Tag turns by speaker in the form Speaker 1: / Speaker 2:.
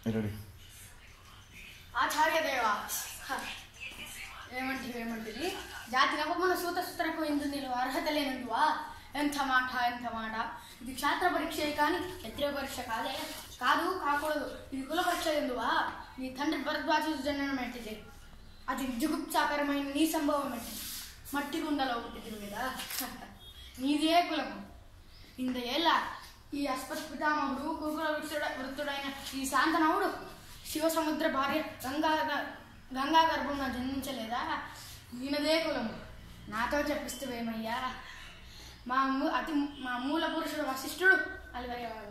Speaker 1: Ready
Speaker 2: ఆచార్యదేవ హ. ఏమంటివి ఏమంటివి జాతి నవమున సూత సుతరకు ఇందు నీళ్ళు అర్హత లేనందువా ఎంత మాట ఎంత మాట ఇది క్షాత్ర పరీక్షే కానీ క్షత్రియ పరీక్ష కాదే కాదు కాకూడదు ఇది కుల పరీక్ష ఎందువా నీ తండ్రి భరద్వాజ జననం ఏంటిది అది జుగుప్సాకరమైన నీ సంభవం ఏంటిది మట్టి గుండలో పుట్టింది కదా నీదే కులము ఇంత ఏళ్ళ ఈ అస్పత్ పితామహుడు కుకుల వృత్తుడ వృత్తుడైన ఈ శాంతనవుడు శివ సముద్ర భార్య గంగా గంగా గర్భంలో జన్మించలేదా ఈయనదే కులము నాతో చెప్పిస్తేవేమయ్యా మా మూ అతి మా మూల పురుషుడు వశిష్ఠుడు అలివయ్య